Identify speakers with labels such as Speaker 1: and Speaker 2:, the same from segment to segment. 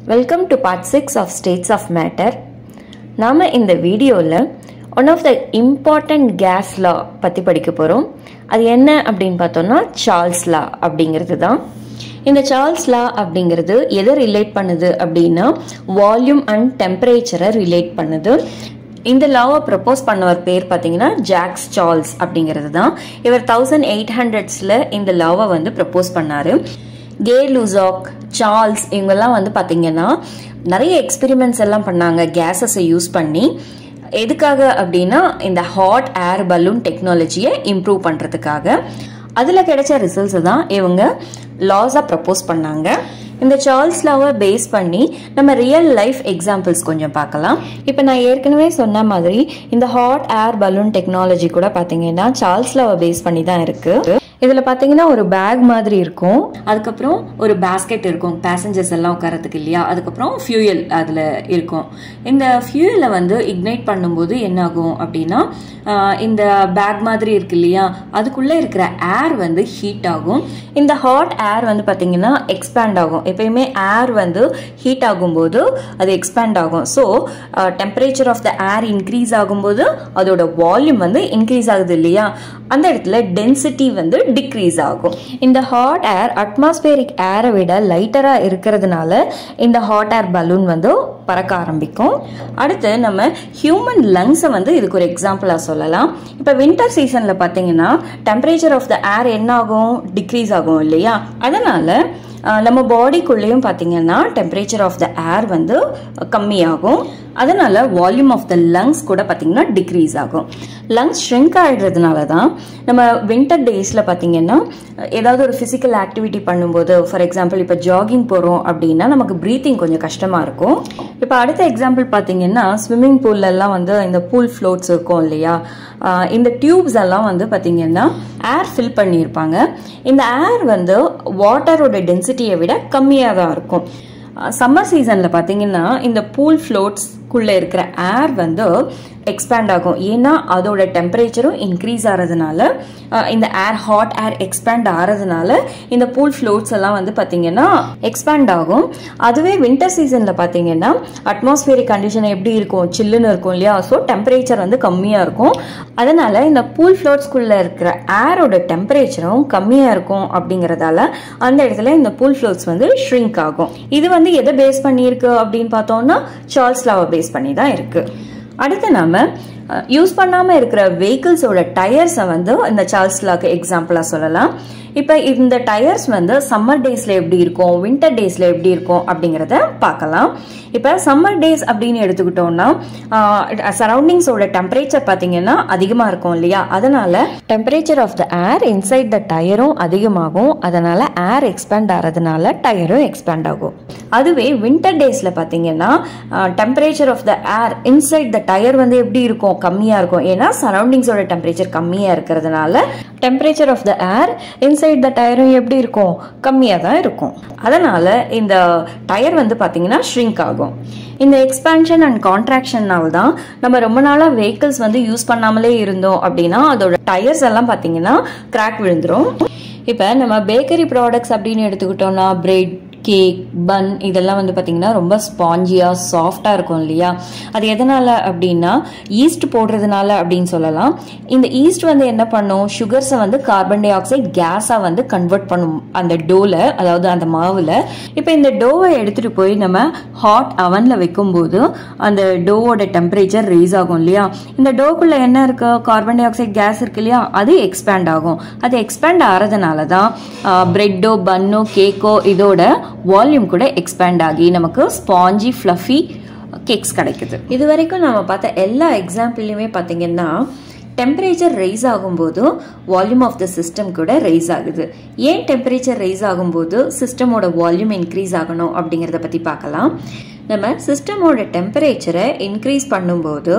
Speaker 1: welcome to part six of states of matter நாம் இந்த வீடியோவில் one of the important gas law பற்றி படிக்க போகிறோம் அது என்ன அப்படின்னு பார்த்தோம்னா சார்ல்ஸ் லா அப்படிங்கிறது தான் இந்த சார்ல்ஸ் லா அப்படிங்கிறது எதை ரிலேட் பண்ணுது அப்படின்னா வால்யூம் அண்ட் டெம்பரேச்சரை ரிலேட் பண்ணுது இந்த லாவை ப்ரப்போஸ் பண்ணவர் பேர் பார்த்தீங்கன்னா ஜாக்ஸ் சார்ல்ஸ் அப்படிங்கிறது தான் இவர் தௌசண்ட் எயிட் ஹண்ட்ரட்ஸில் இந்த லாவை வந்து ப்ரப்போஸ் பண்ணார் கே லூசாக் சார்ல்ஸ் இவங்கெல்லாம் வந்து பார்த்தீங்கன்னா நிறைய எக்ஸ்பெரிமெண்ட்ஸ் எல்லாம் பண்ணாங்க கேஸஸை யூஸ் பண்ணி எதுக்காக அப்படின்னா இந்த ஹாட் ஏர் பலூன் டெக்னாலஜியை இம்ப்ரூவ் பண்ணுறதுக்காக அதில் கிடைச்ச ரிசல்ட்ஸை தான் இவங்க லாஸாக ப்ரப்போஸ் பண்ணாங்க இந்த சார்ல்ஸ் லாவை பேஸ் பண்ணி நம்ம ரியல் லைஃப் எக்ஸாம்பிள்ஸ் கொஞ்சம் பார்க்கலாம் இப்போ நான் ஏற்கனவே சொன்ன மாதிரி இந்த ஹாட் ஏர் பலூன் டெக்னாலஜி கூட பார்த்தீங்கன்னா சார்ல்ஸ் லாவை பேஸ் பண்ணி தான் இருக்குது இதில் பார்த்தீங்கன்னா ஒரு பேக் மாதிரி இருக்கும் அதுக்கப்புறம் ஒரு பேஸ்கெட் இருக்கும் பேசஞ்சர்ஸ் எல்லாம் உட்காரத்துக்கு இல்லையா அதுக்கப்புறம் ஃபியூயல் அதில் இருக்கும் இந்த ஃபியூயலை வந்து இக்னைட் பண்ணும்போது என்ன ஆகும் அப்படின்னா இந்த பேக் மாதிரி இருக்கு இல்லையா அதுக்குள்ளே இருக்கிற ஏர் வந்து ஹீட் ஆகும் இந்த ஹாட் ஏர் வந்து பார்த்தீங்கன்னா எக்ஸ்பேண்ட் ஆகும் எப்பயுமே ஏர் வந்து ஹீட் ஆகும்போது அது எக்ஸ்பேண்ட் ஆகும் so temperature of the air increase ஆகும்போது அதோட வால்யூம் வந்து இன்க்ரீஸ் ஆகுது இல்லையா அந்த இடத்துல டென்சிட்டி வந்து டிக்ரீஸ் ஆகும் இந்த ஹாட் ஏர் அட்மாஸ்பியரிக் ஏரை விட லைட்டராக இருக்கிறதுனால இந்த ஹாட் ஏர் பலூன் வந்து பறக்க ஆரம்பிக்கும் அடுத்து நம்ம ஹியூமன் லங்ஸை வந்து இதுக்கு ஒரு எக்ஸாம்பிளாக சொல்லலாம் இப்போ வின்டர் சீசனில் பார்த்தீங்கன்னா டெம்பரேச்சர் ஆஃப் த ஏர் என்ன ஆகும் டிக்ரீஸ் ஆகும் இல்லையா அதனால் நம்ம பாடிக்குள்ளேயும் பார்த்தீங்கன்னா டெம்பரேச்சர் ஆஃப் த ஏர் வந்து கம்மியாகும் அதனால வால்யூம் ஆஃப் த லங்ஸ் கூட பார்த்தீங்கன்னா டிக்ரீஸ் ஆகும் லங்ஸ் ஷ்ரிங்க் ஆகிடுறதுனால தான் நம்ம வின்டர் டேஸில் பார்த்தீங்கன்னா ஏதாவது ஒரு ஃபிசிக்கல் ஆக்டிவிட்டி பண்ணும்போது ஃபார் எக்ஸாம்பிள் இப்போ ஜாகிங் போகிறோம் அப்படின்னா நமக்கு ப்ரீத்திங் கொஞ்சம் கஷ்டமாக இருக்கும் இப்போ அடுத்த எக்ஸாம்பிள் பார்த்தீங்கன்னா ஸ்விம்மிங் பூல்லலாம் வந்து இந்த பூல் ஃப்ளோட்ஸ் இருக்கும் இல்லையா இந்த டியூப்ஸ் எல்லாம் வந்து பார்த்தீங்கன்னா ஏர் ஃபில் பண்ணியிருப்பாங்க இந்த ஏர் வந்து வாட்டரோட டென்சிட்டியை விட கம்மியாக தான் இருக்கும் சம்மர் சீசனில் பார்த்தீங்கன்னா இந்த பூல் ஃப்ளோட்ஸ்குள்ளே இருக்கிற ஏர் வந்து எக்ஸ்பேண்ட் ஆகும் ஏன்னா அதோட டெம்பரேச்சரும் இன்க்ரீஸ் ஆகிறதுனால இந்த ஏர் ஹாட் ஏர் எக்ஸ்பேண்ட் ஆகிறதுனால இந்த பூல் ஃப்ளோட்ஸ் எல்லாம் வந்து பார்த்தீங்கன்னா எக்ஸ்பேண்ட் ஆகும் அதுவே வின்டர் சீசனில் பார்த்தீங்கன்னா அட்மாஸ்பியரிக் கண்டிஷன் எப்படி இருக்கும் சில்லுன்னு இருக்கும் இல்லையா ஸோ டெம்பரேச்சர் வந்து கம்மியாக இருக்கும் அதனால இந்த பூல் ஃப்ளோட்ஸ்குள்ளே இருக்கிற ஏரோட டெம்பரேச்சரும் கம்மியாக இருக்கும் அப்படிங்கிறதால அந்த இடத்துல இந்த பூல் ஃப்ளோட்ஸ் வந்து ஷ்ரிங்க் ஆகும் இது வந்து எதை பேஸ் பண்ணியிருக்கு அப்படின்னு பார்த்தோம்னா சார்ல்ஸ் லாவை பேஸ் பண்ணி தான் இருக்குது அடுத்து நம்ம யூஸ் பண்ணாமல் இருக்கிற வெஹிக்கிள்ஸோட டயர்ஸை வந்து இந்த சார்ல்ஸ் லாக்கு எக்ஸாம்பிளாக சொல்லலாம் இப்போ இந்த டயர்ஸ் வந்து சம்மர் டேஸில் எப்படி இருக்கும் வின்டர் டேஸில் எப்படி இருக்கும் அப்படிங்கிறத பார்க்கலாம் இப்போ சம்மர் டேஸ் அப்படின்னு எடுத்துக்கிட்டோம்னா சரௌண்டிங்ஸோட டெம்பரேச்சர் பார்த்தீங்கன்னா அதிகமாக இருக்கும் இல்லையா அதனால temperature of the air inside the டயரும் அதிகமாகும் அதனால ஏர் எக்ஸ்பேண்ட் ஆகிறதுனால டயரும் எக்ஸ்பேண்ட் ஆகும் அதுவே வின்டர் டேஸில் பார்த்தீங்கன்னா temperature of the air inside the tyre வந்து எப்படி இருக்கும் கம்மியாக இருக்கும் ஏன்னா சரௌண்டிங்ஸோட டெம்பரேச்சர் கம்மியாக இருக்கிறதுனால temperature of the air inside the டயரும் எப்படி இருக்கும் கம்மியாக தான் இருக்கும் அதனால் இந்த டயர் வந்து பார்த்தீங்கன்னா ஷ்ரிங்க் ஆகும் இந்த எக்ஸ்பேன்ஷன் அண்ட் கான்ட்ராக்ஷன்னால தான் நம்ம ரொம்ப நாளாக வெஹிக்கிள்ஸ் வந்து யூஸ் பண்ணாமலே இருந்தோம் அப்படின்னா அதோட டயர்ஸ் எல்லாம் பார்த்தீங்கன்னா கிராக் விழுந்துரும் இப்போ நம்ம பேக்கரி ப்ராடக்ட்ஸ் அப்படின்னு எடுத்துக்கிட்டோம்னா பிரெட் கேக் பன் இதெல்லாம் வந்து பார்த்திங்கன்னா ரொம்ப ஸ்பாஞ்சியாக சாஃப்டாக இருக்கும் இல்லையா அது எதனால் அப்படின்னா ஈஸ்ட் போடுறதுனால அப்படின்னு சொல்லலாம் இந்த ஈஸ்ட் வந்து என்ன பண்ணும் சுகர்ஸை வந்து கார்பன் டை ஆக்சைடு கேஸாக வந்து கன்வெர்ட் பண்ணும் அந்த டோவில் அதாவது அந்த மாவில் இப்போ இந்த டோவை எடுத்துகிட்டு போய் நம்ம ஹாட் அவனில் வைக்கும்போது அந்த டோவோட டெம்பரேச்சர் ரேஸ் ஆகும் இல்லையா இந்த டோக்குள்ளே என்ன இருக்கு கார்பன் டை ஆக்சைடு கேஸ் இருக்கு இல்லையா அது எக்ஸ்பேண்ட் ஆகும் அது எக்ஸ்பேண்ட் ஆகிறதுனால தான் பிரெட்டோ பன்னோ கேக்கோ இதோட வால்யூம் கூட எக்ஸ்பேண்ட் ஆகி நமக்கு ஸ்பாஞ்சி ஃப்ளஃபி கேக்ஸ் கிடைக்குது இது வரைக்கும் நம்ம பார்த்த எல்லா எக்ஸாம்பிள்லையுமே பார்த்தீங்கன்னா டெம்பரேச்சர் ரைஸ் ஆகும்போது வால்யூம் ஆஃப் த சிஸ்டம் கூட ரைஸ் ஆகுது ஏன் டெம்பரேச்சர் ரைஸ் ஆகும்போது சிஸ்டமோட வால்யூம் இன்க்ரீஸ் ஆகணும் அப்படிங்கிறத பற்றி பார்க்கலாம் நம்ம சிஸ்டமோட டெம்பரேச்சரை இன்க்ரீஸ் பண்ணும்போது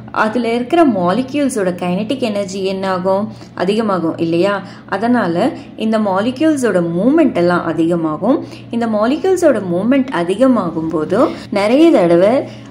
Speaker 1: அதில் இருக்கிற மாலிக்யூல்ஸோட கைனட்டிக் எனர்ஜி என்ன ஆகும் அதிகமாகும் இல்லையா அதனால் இந்த மாலிக்யூல்ஸோட மூமெண்ட் எல்லாம் அதிகமாகும் இந்த மாலிக்யூல்ஸோட மூமெண்ட் அதிகமாகும் போது நிறைய தடவை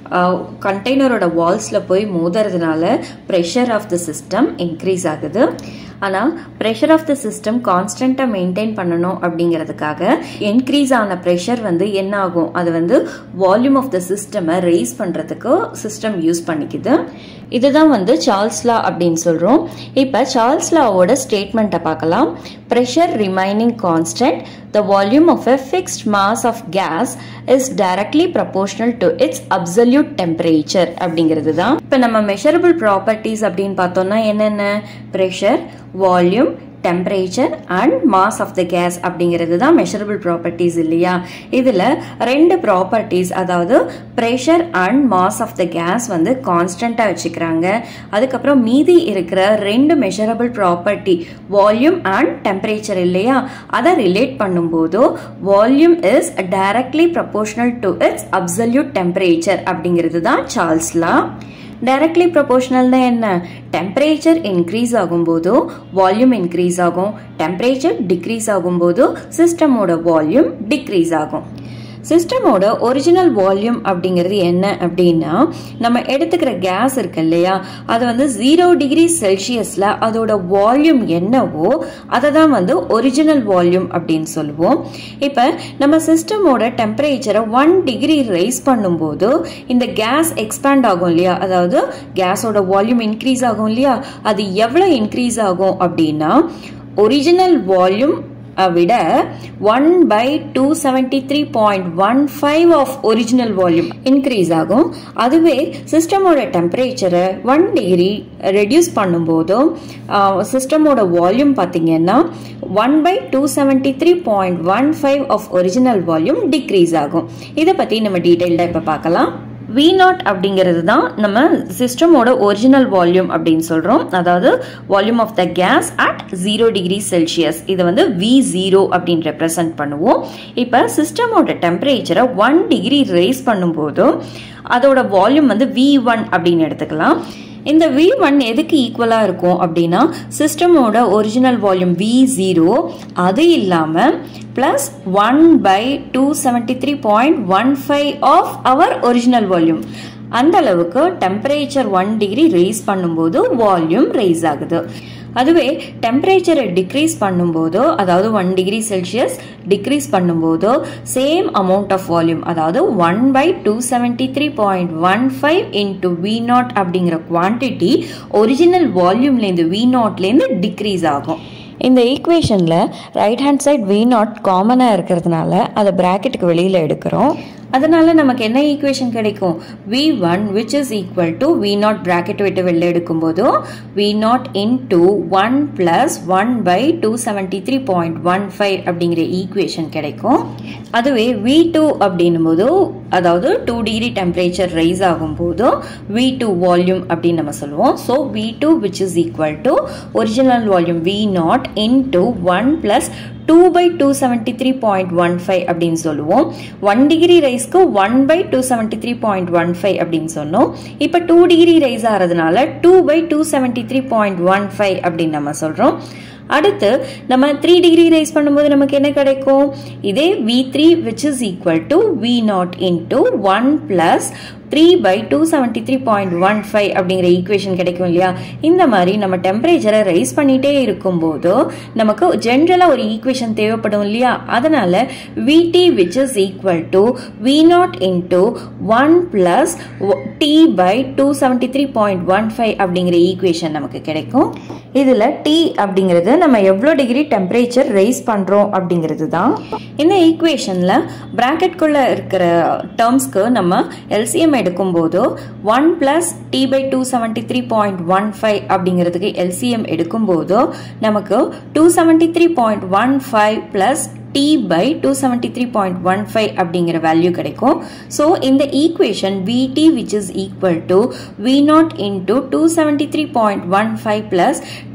Speaker 1: கண்டெய்னரோட வால்ஸில் போய் மோதுறதுனால pressure of the system increase ஆகுது ஆனால் ப்ரெஷர் ஆஃப் த சிஸ்டம் கான்ஸ்டண்ட்டாக மெயின்டைன் பண்ணணும் அப்படிங்கிறதுக்காக இன்க்ரீஸ் ஆன ப்ரெஷர் வந்து என்ன ஆகும் அது வந்து வால்யூம் ஆஃப் த சிஸ்டமை ரைஸ் பண்ணுறதுக்கு சிஸ்டம் யூஸ் பண்ணிக்குது இதுதான் வந்து சார்ல்ஸ் லா அப்படின்னு சொல்கிறோம் இப்போ சார்ல்ஸ் லாவோட ஸ்டேட்மெண்ட்டை பார்க்கலாம் pressure remaining constant the volume of a fixed mass of gas is directly proportional to its absolute temperature அப்படிங்கிறது தான் இப்போ நம்ம மெஷரபிள் ப்ராப்பர்ட்டிஸ் அப்படின்னு பார்த்தோம்னா என்னென்ன pressure volume temperature and mass of the gas அப்படிங்கிறது தான் மெஷரபிள் ப்ராப்பர்ட்டிஸ் இல்லையா இதில் ரெண்டு ப்ராப்பர்ட்டிஸ் அதாவது pressure and mass of the gas வந்து கான்ஸ்டண்ட்டாக வச்சுக்கிறாங்க அதுக்கப்புறம் மீதி இருக்கிற ரெண்டு measurable property volume and temperature இல்லையா அதை ரிலேட் பண்ணும்போது volume is directly proportional to its absolute temperature அப்படிங்கிறது தான் சார்ல்ஸ்லா டைரக்ட்லி ப்ரொபோஷனல்னா என்ன டெம்பரேச்சர் இன்க்ரீஸ் ஆகும்போது வால்யூம் இன்க்ரீஸ் ஆகும் டெம்பரேச்சர் டிக்ரீஸ் ஆகும்போது சிஸ்டமோட வால்யூம் டிக்ரீஸ் ஆகும் சிஸ்டமோட ஒரிஜினல் வால்யூம் அப்படிங்கிறது என்ன அப்படின்னா நம்ம எடுத்துக்கிற கேஸ் இருக்கு இல்லையா அது வந்து ஜீரோ டிகிரி செல்சியஸில் அதோட வால்யூம் என்னவோ அதை தான் வந்து ஒரிஜினல் வால்யூம் அப்படின்னு சொல்லுவோம் இப்போ நம்ம சிஸ்டமோட டெம்பரேச்சரை ஒன் டிகிரி ரைஸ் பண்ணும்போது இந்த கேஸ் எக்ஸ்பேண்ட் ஆகும் இல்லையா அதாவது கேஸோட வால்யூம் இன்க்ரீஸ் ஆகும் இல்லையா அது எவ்வளோ இன்க்ரீஸ் ஆகும் அப்படின்னா ஒரிஜினல் வால்யூம் விட one by two seventy three point one five of original volume increase ஆகும் அதுவே சிஸ்டமோட டெம்பரேச்சரை ஒன் டிகிரி ரெடியூஸ் பண்ணும்போதும் சிஸ்டமோட வால்யூம் பார்த்தீங்கன்னா one by two seventy three point one five of original volume decrease ஆகும் இதை பற்றி நம்ம டீட்டெயில்டாக இப்போ பார்க்கலாம் வி நாட் அப்படிங்கிறது தான் நம்ம சிஸ்டமோட ஒரிஜினல் வால்யூம் அப்படின்னு சொல்கிறோம் அதாவது volume of the gas at zero degree Celsius இதை வந்து வி ஜீரோ அப்படின்னு ரெப்ரசன்ட் பண்ணுவோம் இப்போ சிஸ்டமோட டெம்பரேச்சரை ஒன் டிகிரி ரைஸ் பண்ணும்போது அதோட வால்யூம் வந்து வி ஒன் அப்படின்னு எடுத்துக்கலாம் இந்த வி ஒன் எதுக்கு ஈக்குவலாக இருக்கும் அப்படின்னா சிஸ்டமோட ஒரிஜினல் வால்யூம் வி ஜீரோ அது இல்லாமல் plus one by two seventy three point one five of our original volume அந்த அளவுக்கு டெம்பரேச்சர் ஒன் டிகிரி ரைஸ் பண்ணும்போது வால்யூம் ரைஸ் ஆகுது அதுவே டெம்பரேச்சரை டிக்ரீஸ் பண்ணும்போதோ அதாவது ஒன் டிகிரி செல்சியஸ் டிக்ரீஸ் பண்ணும்போதோ சேம் அமௌண்ட் ஆஃப் வால்யூம் அதாவது one by two seventy three point one five into V nought அப்படிங்கிற குவான்டிட்டி ஒரிஜினல் வால்யூம்லேருந்து வி நாட்லேருந்து டிக்ரீஸ் ஆகும் இந்த ஈக்குவேஷனில் right hand side V nought காமனாக இருக்கிறதுனால அதை ப்ராக்கெட்டுக்கு வெளியில் எடுக்கிறோம் அதனால நமக்கு என்ன ஈக்குவேஷன் கிடைக்கும் V one which is equal to V nought bracket விட்டு வெளில எடுக்கும்போது V nought into one plus one by two seventy three point one five அப்படிங்கிற ஈக்குவேஷன் கிடைக்கும் அதுவே வி டூ அப்படின்னும் போது அதாவது டூ டிகிரி டெம்பரேச்சர் ரைஸ் ஆகும்போது வி டூ வால்யூம் அப்படின்னு நம்ம சொல்லுவோம் so V two which is equal to original volume V nought into one plus two by two seventy three point one five அப்படின்னு சொல்லுவோம் one degree ரைஸ்க்கு one by two seventy three point one five அப்படின்னு சொன்னோம் இப்போ two degree rise ஆகிறதுனால two by two seventy three point one five அப்படின்னு நம்ம சொல்கிறோம் அடுத்து நம்ம த்ரீ டிகிரி ரைஸ் பண்ணும்போது நமக்கு என்ன கிடைக்கும் இதே V three which is equal to V nought into one plus three by two seventy three point one five அப்படிங்கிற ஈக்குவேஷன் கிடைக்கும் இல்லையா இந்த மாதிரி நம்ம டெம்பரேச்சரை ரைஸ் பண்ணிட்டே இருக்கும்போது நமக்கு ஜென்ரலாக ஒரு ஈக்குவேஷன் தேவைப்படும் இல்லையா அதனால V T which is equal to V nought into one plus T by two seventy three point one five அப்படிங்கிற ஈக்குவேஷன் நமக்கு கிடைக்கும் இதில் டி அப்படிங்கிறது நம்ம எவ்வளோ டிகிரி டெம்பரேச்சர் ரைஸ் பண்ணுறோம் அப்படிங்கிறது தான் இந்த ஈக்குவேஷனில் ப்ராக்கெட்குள்ளே இருக்கிற டேர்ம்ஸ்க்கு நம்ம எல்சிஎம் எடுக்கும்போது one plus T by two seventy three point one five அப்படிங்கிறதுக்கு எல்சிஎம் எடுக்கும்போது நமக்கு two seventy three point one five plus T by two seventy three point one five அப்படிங்கிற வேல்யூ கிடைக்கும் ஸோ இந்த equation V T which is equal to V nought into two seventy three point one five plus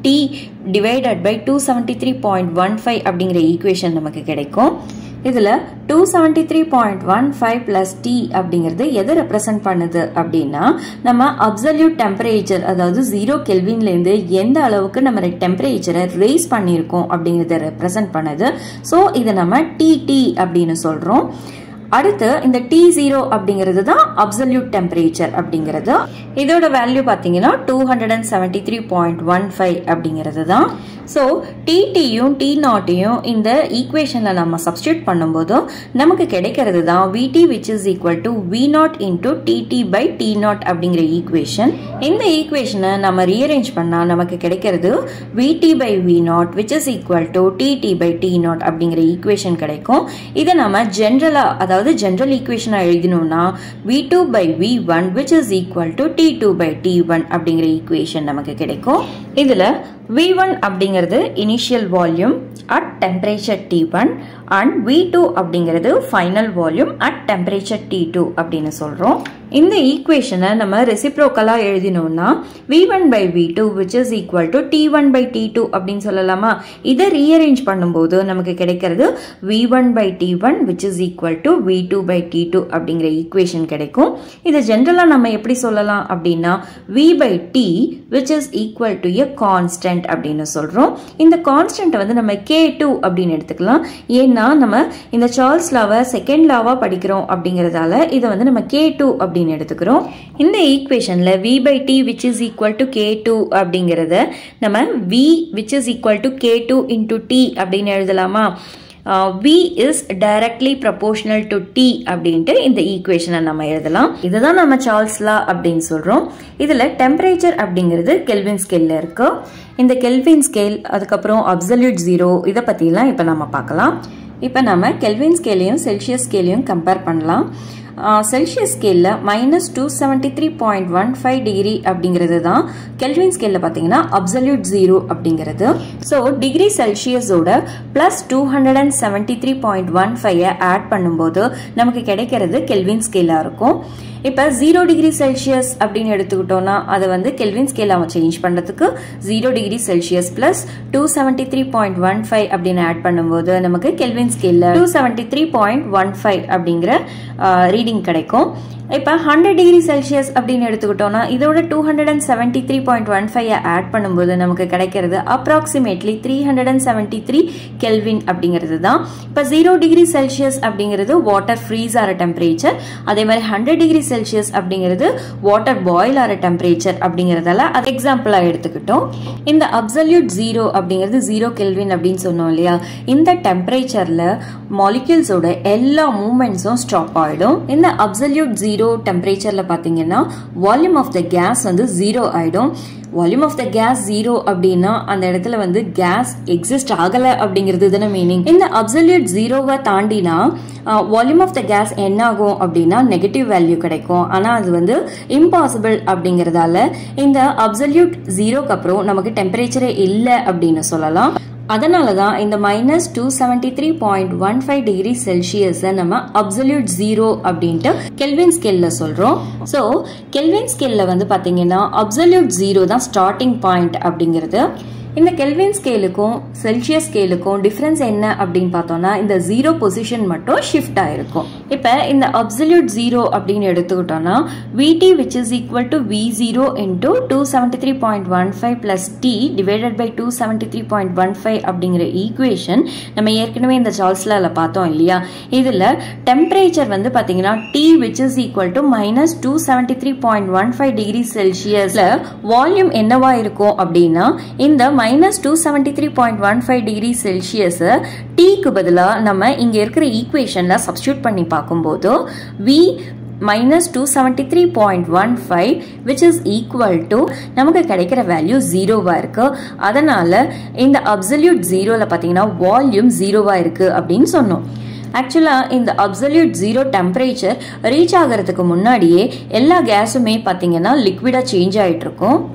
Speaker 1: T divided by two seventy three point one five அப்படிங்கிற equation நமக்கு கிடைக்கும் இதில் two seventy three point one five plus T அப்படிங்கிறது எதை represent பண்ணுது அப்படின்னா நம்ம absolute temperature அதாவது ஜீரோ கெல்வின்லேருந்து எந்த அளவுக்கு நம்ம டெம்பரேச்சரை ரேஸ் பண்ணியிருக்கோம் அப்படிங்கிறத ரெப்ரசன்ட் பண்ணுது ஸோ இதை நம்ம டிடி அப்படின்னு சொல்கிறோம் அடுத்து இந்த டி ஜீரோ அப்படிங்கிறது தான் அப்சல்யூட் டெம்பரேச்சர் அப்படிங்கிறது இதோட வேல்யூ பார்த்தீங்கன்னா two hundred and seventy three point one five அப்படிங்கிறது தான் ஸோ டிடியும் டி நாட்டையும் இந்த ஈக்குவேஷனில் நம்ம சப்ஸ்டியூட் பண்ணும்போது நமக்கு கிடைக்கிறது தான் V T which is equal to V nought into T T by T nought அப்படிங்கிற ஈக்குவேஷன் இந்த ஈக்குவேஷனை நம்ம ரீஅரேஞ்ச் பண்ணால் நமக்கு கிடைக்கிறது V T by V nought which is equal to T T by T nought அப்படிங்கிற ஈக்குவேஷன் கிடைக்கும் இதை நம்ம ஜென்ரலாக அதாவது ஜென்ரல் ஈக்குவேஷனாக எழுதினோம்னா V two by V one which is equal to T two by T one அப்படிங்கிற ஈக்குவேஷன் நமக்கு கிடைக்கும் இதில் வி ஒன் அப்படிங்கிறது initial volume at temperature T one and V two அப்படிங்கிறது final volume at temperature T two அப்படின்னு சொல்கிறோம் இந்த ஈக்குவேஷனை நம்ம ரெசிப்ரோக்கலாக எழுதினோம்னா V one by V two which is equal to T one by T two அப்படின்னு சொல்லலாமா இதை ரீஅரேஞ்ச் பண்ணும்போது நமக்கு கிடைக்கிறது V one by T one which is equal to V two by T two அப்படிங்கிற ஈக்குவேஷன் கிடைக்கும் இதை ஜென்ரலாக நம்ம எப்படி சொல்லலாம் அப்படின்னா V by T which is equal to a constant அப்படின்னு சொல்கிறோம் இந்த கான்ஸ்டன்ட்டை வந்து நம்ம கே டூ அப்படின்னு எடுத்துக்கலாம் ஏன்னா நம்ம இந்த சார்ல்ஸ் லாவை செகண்ட் லாவாக படிக்கிறோம் அப்படிங்கிறதால இதை வந்து நம்ம கே டூ அப்படின்னு எடுத்துக்கிறோம் இந்த ஈக்குவேஷனில் V by T which is equal to K two அப்படிங்கிறத நம்ம V which is equal to K two into T அப்படின்னு எழுதலாமா V is directly proportional to T அப்படின்ட்டு இந்த ஈக்குவேஷனை நம்ம எழுதலாம் இதுதான் நம்ம சார்ல்ஸ் லா அப்படின்னு சொல்கிறோம் இதில் டெம்பரேச்சர் அப்படிங்கிறது கெல்வின் ஸ்கேலில் இருக்கு இந்த கெல்வின் ஸ்கேல் அதுக்கப்புறம் அப்சல்யூட் ஜீரோ இதை பற்றிலாம் இப்போ நம்ம பார்க்கலாம் இப்போ நம்ம கெல்வின் ஸ்கேலையும் செல்சியஸ் ஸ்கேலையும் கம்பேர் பண்ணலாம் செல்சியஸ் ஸ்கேலில் minus two seventy three point one five degree அப்படிங்கிறது தான் கெல்வின் ஸ்கேலில் பார்த்தீங்கன்னா அப்சல்யூட் ஜீரோ அப்படிங்கிறது ஸோ டிகிரி செல்சியஸோட plus two hundred and seventy three point one five add பண்ணும்போது நமக்கு கிடைக்கிறது கெல்வின் ஸ்கேலாக இருக்கும் இப்போ ஜீரோ டிகிரி செல்சியஸ் அப்படின்னு எடுத்துக்கிட்டோம்னா அதை வந்து கெல்வின் ஸ்கேல் அவன் சேஞ்ச் பண்ணுறதுக்கு zero degree Celsius plus two seventy three point one five அப்படின்னு ஆட் பண்ணும்போது நமக்கு கெல்வின் ஸ்கேலில் two seventy three point one five அப்படிங்கிற ரீடிங் கிடைக்கும் இப்போ ஹண்ட்ரட் டிகிரி செல்சியஸ் அப்படின்னு எடுத்துக்கிட்டோம்னா இதோட two hundred and seventy three point one five add பண்ணும்போது நமக்கு கிடைக்கிறது approximately three hundred and seventy three Kelvin அப்படிங்கிறது தான் இப்போ ஜீரோ டிகிரி செல்சியஸ் அப்படிங்கிறது வாட்டர் ஃப்ரீஸ் ஆகிற டெம்பரேச்சர் அதே மாதிரி ஹண்ட்ரட் டிகிரி செல்சியஸ் அப்படிங்கிறது வாட்டர் பாயில் ஆகிற டெம்பரேச்சர் அப்படிங்கிறதால அது எக்ஸாம்பிளாக எடுத்துக்கிட்டோம் இந்த அப்சல்யூட் ஜீரோ அப்படிங்கிறது ஜீரோ கெல்வின் அப்படின்னு சொன்னோம் இல்லையா இந்த டெம்பரேச்சரில் மாலிக்யூல்ஸோட எல்லா மூமெண்ட்ஸும் ஸ்டாப் ஆகிடும் இந்த அப்சல்யூட் ஜீரோ டெம்பரேச்சரில் பார்த்தீங்கன்னா வால்யூம் ஆஃப் த கேஸ் வந்து ஜீரோ ஆகிடும் volume of the gas zero அப்படின்னா அந்த இடத்துல வந்து கேஸ் எக்ஸிஸ்ட் ஆகலை அப்படிங்கிறது தானே மீனிங் இந்த அப்சல்யூட் ஜீரோவை தாண்டினா வால்யூம் ஆஃப் த கேஸ் என்ன ஆகும் அப்படின்னா நெகட்டிவ் வேல்யூ கிடைக்கும் ஆனால் அது வந்து இம்பாசிபிள் அப்படிங்கிறதால இந்த அப்சல்யூட் ஜீரோக்கு அப்புறம் நமக்கு டெம்பரேச்சரே இல்லை அப்படின்னு சொல்லலாம் அதனால தான் இந்த minus two seventy three point one five degree செல்சியஸை நம்ம அப்சல்யூட் ஜீரோ அப்படின்ட்டு கெல்வின் ஸ்கேல்ல சொல்றோம் ஸோ கெல்வின் ஸ்கேல்ல வந்து பார்த்தீங்கன்னா அப்சல்யூட் ஜீரோ தான் ஸ்டார்டிங் பாயிண்ட் அப்படிங்கிறது இந்த கெல்வின் ஸ்கேலுக்கும் செல்சியஸ் ஸ்கேலுக்கும் டிஃப்ரென்ஸ் என்ன அப்படின்னு பார்த்தோம்னா இந்த ஜீரோ பொசிஷன் மட்டும் ஷிஃப்ட் ஆயிருக்கும் இப்போ இந்த அப்சல்யூட் ஜீரோ அப்படின்னு எடுத்துக்கிட்டோம்னா V T which is equal to V zero into two seventy three point one five plus T divided by two seventy three point one five அப்படிங்கிற ஈக்குவேஷன் நம்ம ஏற்கனவே இந்த சார்ல்ஸில் பார்த்தோம் இல்லையா இதில் டெம்பரேச்சர் வந்து பார்த்தீங்கன்னா T which is equal to minus two seventy three point one five degree செல்சியஸில் வால்யூம் என்னவா இருக்கும் அப்படின்னா இந்த minus two seventy three point one five degree செல்சியஸை டீக்கு பதிலாக நம்ம இங்கே இருக்கிற ஈக்குவேஷனில் சப்ஸ்டியூட் பண்ணி பார்க்கும்போது V minus two seventy three point one five which is equal to நமக்கு கிடைக்கிற வேல்யூ ஜீரோவாக இருக்கு அதனால இந்த அப்சல்யூட் ஜீரோவில் பார்த்தீங்கன்னா வால்யூம் ஜீரோவாக இருக்கு அப்படின்னு சொன்னோம் ஆக்சுவலாக இந்த அப்சல்யூட் ஜீரோ டெம்பரேச்சர் ரீச் ஆகிறதுக்கு முன்னாடியே எல்லா கேஸுமே பார்த்தீங்கன்னா லிக்விடாக சேஞ்ச் ஆகிட்டு இருக்கும்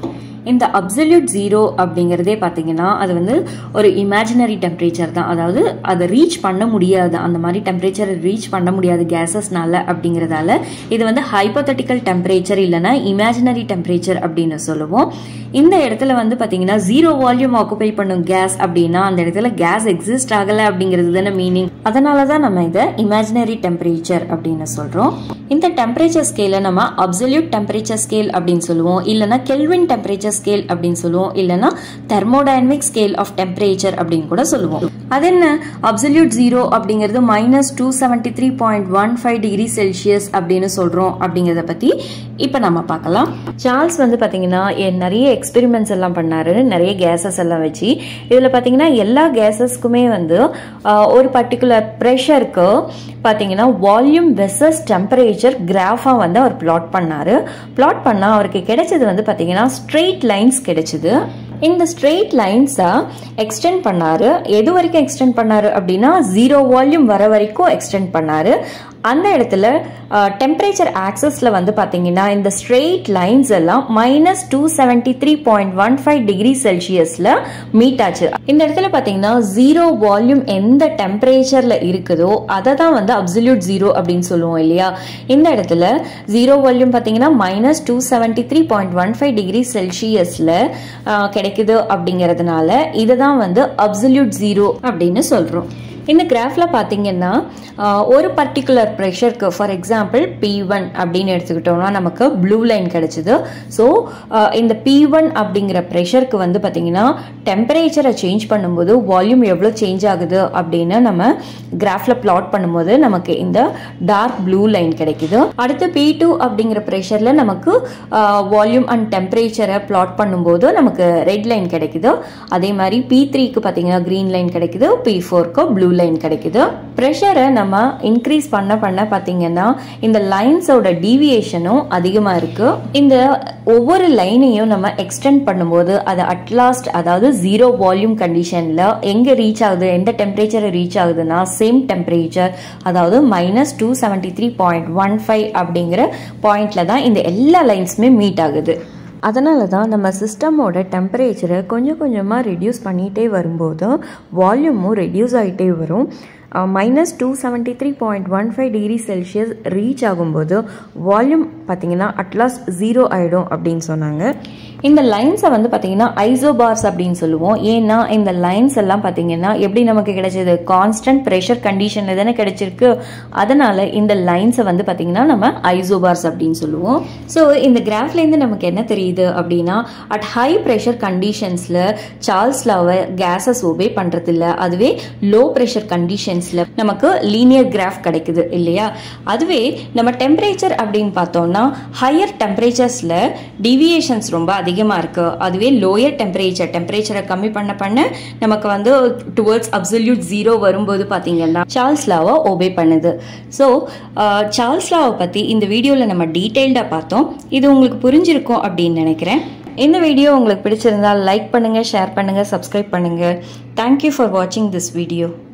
Speaker 1: இந்த அப்சல்யூட் ஜீரோ அப்படிங்கிறதே பார்த்தீங்கன்னா அது வந்து ஒரு இமேஜினரி டெம்பரேச்சர் தான் அதாவது அதை ரீச் பண்ண முடியாது அந்த மாதிரி டெம்பரேச்சரை ரீச் பண்ண முடியாது கேசஸ்னால அப்படிங்கிறதால இது வந்து ஹைப்போதட்டிக்கல் டெம்பரேச்சர் இல்லைன்னா இமேஜினரி டெம்பரேச்சர் அப்படின்னு சொல்லுவோம் இந்த இடத்துல வந்து பார்த்தீங்கன்னா ஜீரோ வால்யூம் ஆக்குபை பண்ணும் கேஸ் அப்படின்னா அந்த இடத்துல கேஸ் எக்ஸிஸ்ட் ஆகலை அப்படிங்கிறது தானே மீனிங் அதனால தான் நம்ம இதை இமேஜினரி டெம்பரேச்சர் அப்படின்னு சொல்கிறோம் இந்த டெம்பரேச்சர் ஸ்கேலை நம்ம அப்சல்யூட் டெம்பரேச்சர் ஸ்கேல் அப்படின்னு சொல்லுவோம் இல்லைன்னா கெல்வின் டெம்பரேச்சர் ஸ்கேல் அப்படின்னு சொல்லுவோம் இல்லைன்னா தெர்மோடைனமிக் ஸ்கேல் ஆஃப் டெம்பரேச்சர் அப்படின்னு கூட சொல்லுவோம் அது என்ன அப்சல்யூட் ஜீரோ அப்படிங்கிறது minus two seventy three point one five degree Celsius அப்படின்னு சொல்கிறோம் அப்படிங்கிறத பற்றி இப்போ நம்ம பார்க்கலாம் சார்ல்ஸ் வந்து பார்த்தீங்கன்னா நிறைய எக்ஸ்பெரிமெண்ட்ஸ் எல்லாம் பண்ணாரு நிறைய கேஸஸ் எல்லாம் வச்சு இதில் பார்த்தீங்கன்னா எல்லா கேஸஸ்க்குமே வந்து ஒரு பர்டிகுலர் ப்ரெஷருக்கு பார்த்தீங்கன்னா வால்யூம் வெசஸ் டெம்பரேச்சர் கிராஃபாக வந்து அவர் பிளாட் பண்ணார் பிளாட் பண்ணால் அவருக்கு கிடைச்சது வந்து பார்த்தீங்கன்னா ஸ்ட்ரெயிட் லைன்ஸ் கிடைச்சிது இந்த ஸ்ட்ரெயிட் லைன்ஸை எக்ஸ்டெண்ட் பண்ணாரு எது வரைக்கும் எக்ஸ்டெண்ட் பண்ணாரு அப்படின்னா ஜீரோ வால்யூம் வர வரைக்கும் எக்ஸ்டெண்ட் பண்ணாரு அந்த இடத்துல டெம்பரேச்சர் ஆக்சஸில் வந்து பார்த்தீங்கன்னா இந்த ஸ்ட்ரெயிட் லைன்ஸ் எல்லாம் minus two seventy three point one five degree செல்சியஸில் மீட் ஆச்சு இந்த இடத்துல பார்த்தீங்கன்னா ஜீரோ வால்யூம் எந்த டெம்பரேச்சரில் இருக்குதோ அதை தான் வந்து அப்சல்யூட் ஜீரோ அப்படின்னு சொல்லுவோம் இல்லையா இந்த இடத்துல ஜீரோ வால்யூம் பார்த்தீங்கன்னா minus two seventy three point one five degree செல்சியஸில் கிடைக்குது அப்படிங்கிறதுனால இதை தான் வந்து அப்சல்யூட் ஜீரோ அப்படின்னு சொல்கிறோம் இந்த கிராஃபில் பார்த்தீங்கன்னா ஒரு பர்டிகுலர் ப்ரெஷருக்கு ஃபார் எக்ஸாம்பிள் பி ஒன் அப்படின்னு எடுத்துக்கிட்டோம்னா நமக்கு ப்ளூ லைன் கிடைச்சிது ஸோ இந்த பி ஒன் அப்படிங்கிற ப்ரெஷருக்கு வந்து பார்த்தீங்கன்னா டெம்பரேச்சரை சேஞ்ச் பண்ணும்போது வால்யூம் எவ்வளோ சேஞ்ச் ஆகுது அப்படின்னு நம்ம கிராஃபில் பிளாட் பண்ணும்போது நமக்கு இந்த டார்க் ப்ளூ லைன் கிடைக்குது அடுத்து பி டூ அப்படிங்கிற ப்ரெஷரில் நமக்கு வால்யூம் அண்ட் டெம்பரேச்சரை பிளாட் பண்ணும்போது நமக்கு ரெட் லைன் கிடைக்குது அதே மாதிரி பி த்ரீக்கு பார்த்தீங்கன்னா க்ரீன் லைன் கிடைக்குது பி ஃபோருக்கு ப்ளூ லைன் கிடைக்குது ப்ரெஷரை நம்ம இன்க்ரீஸ் பண்ண பண்ண பார்த்தீங்கன்னா இந்த லைன்ஸோட டீவியேஷனும் அதிகமாக இருக்கு இந்த ஒவ்வொரு லைனையும் நம்ம எக்ஸ்டெண்ட் பண்ணும்போது அது அட்லாஸ்ட் அதாவது ஜீரோ வால்யூம் கண்டிஷனில் எங்கே ரீச் ஆகுது எந்த டெம்பரேச்சரை ரீச் ஆகுதுன்னா சேம் டெம்பரேச்சர் அதாவது minus two seventy three point one five அப்படிங்கிற பாயிண்ட்ல தான் இந்த எல்லா லைன்ஸுமே மீட் ஆகுது அதனால தான் நம்ம சிஸ்டமோட டெம்பரேச்சரை கொஞ்சம் கொஞ்சமாக ரெடியூஸ் பண்ணிகிட்டே வரும்போது வால்யூமும் ரெடியூஸ் ஆகிட்டே வரும் minus two seventy three point one five degree Celsius reach ஆகும்போது வால்யூம் பார்த்தீங்கன்னா அட்லாஸ்ட் ஜீரோ ஆகிடும் அப்படின்னு சொன்னாங்க இந்த லைன்ஸை வந்து பார்த்தீங்கன்னா ஐசோபார்ஸ் அப்படின்னு சொல்லுவோம் ஏன்னா இந்த லைன்ஸ் எல்லாம் பார்த்தீங்கன்னா எப்படி நமக்கு கிடைச்சது கான்ஸ்டன்ட் ப்ரெஷர் கண்டிஷனில் தானே கிடைச்சிருக்கு அதனால இந்த லைன்ஸை வந்து பார்த்தீங்கன்னா நம்ம ஐசோபார்ஸ் அப்படின்னு சொல்லுவோம் ஸோ இந்த கிராஃப்லேருந்து நமக்கு என்ன தெரியுது அப்படின்னா அட் ஹை ப்ரெஷர் கண்டிஷன்ஸில் சார்ல்ஸ் லாவை கேஸஸ் ஒபே பண்ணுறதில்ல அதுவே லோ ப்ரெஷர் கண்டிஷன்ஸில் நமக்கு லீனியர் கிராஃப் கிடைக்குது இல்லையா அதுவே நம்ம டெம்பரேச்சர் அப்படின்னு பார்த்தோம்னா ஹையர் டெம்பரேச்சர்ஸில் டிவியேஷன்ஸ் ரொம்ப அதிகமாக இருக்குது அதுவே லோயர் டெம்பரேச்சர் டெம்பரேச்சரை கம்மி பண்ண பண்ண நமக்கு வந்து டுவர்ட்ஸ் அப்சல்யூட் ஜீரோ வரும்போது பார்த்தீங்கன்னா சார்ல்ஸ் லாவை ஒபே பண்ணுது ஸோ சார்ல்ஸ் லாவை பற்றி இந்த வீடியோவில் நம்ம டீட்டெயில்டாக பார்த்தோம் இது உங்களுக்கு புரிஞ்சிருக்கும் அப்படின்னு நினைக்கிறேன் இந்த வீடியோ உங்களுக்கு பிடிச்சிருந்தால் லைக் பண்ணுங்கள் ஷேர் பண்ணுங்கள் சப்ஸ்கிரைப் பண்ணுங்கள் தேங்க்யூ ஃபார் வாட்சிங் திஸ் வீடியோ